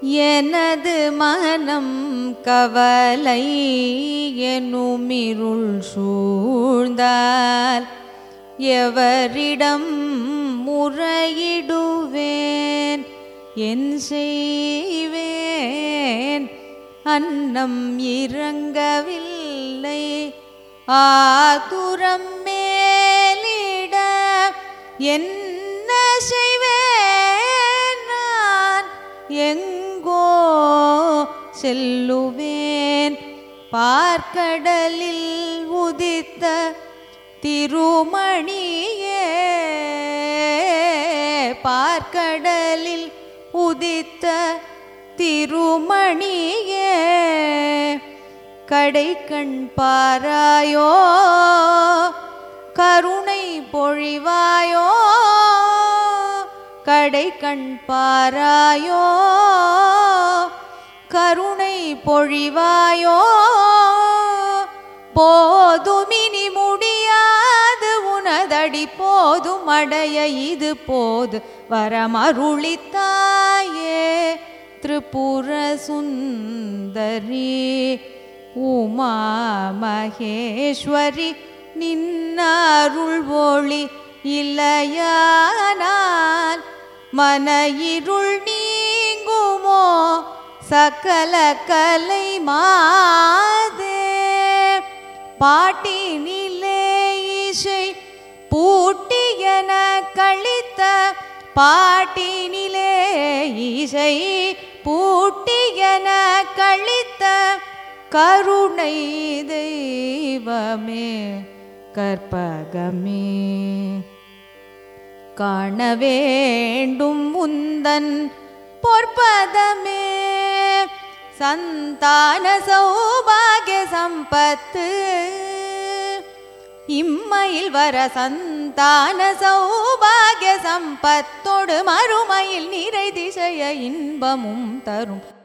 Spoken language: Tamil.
எனது மனம் கவலை எனுமிருள் சூழ்ந்தால் எவரிடம் முறையிடுவேன் என் செய்வேன் அன்னம் இறங்கவில்லை ஆதுரம் மேலிட என்ன செய்வேன் நான் எங்கோ செல்லுவேன் பார்க்கடலில் உதித்த திருமணியே பார்க்கடலில் உதித்த திருமணியே கடை கண் பாராயோ கருணை பொழிவாயோ கடை கண் பாராயோ கருணை பொழிவாயோ போதுமினி முடியாது உனதடி போதும் அடைய இது போது வரமருளித்தாயே திரிபுர சுந்தரி உமா மகேஸ்வரி நின்னருள் ஒளி இல்லையானால் மன இருள் நீங்குமோ சகல கலை மாதே பாட்டினிலே இசை பூட்டியன கழித்த பாட்டினிலே இசை பூட்டியன கழித்த கருணை தெய்வமே கற்பகமே காண வேண்டும் உந்தன் பொற்பதமே சந்தான சௌபாகிய சம்பத்து இம்மையில் வர சந்தான சௌபாகிய சம்பத்தோடு மறுமையில் நிறை திசைய இன்பமும் தரும்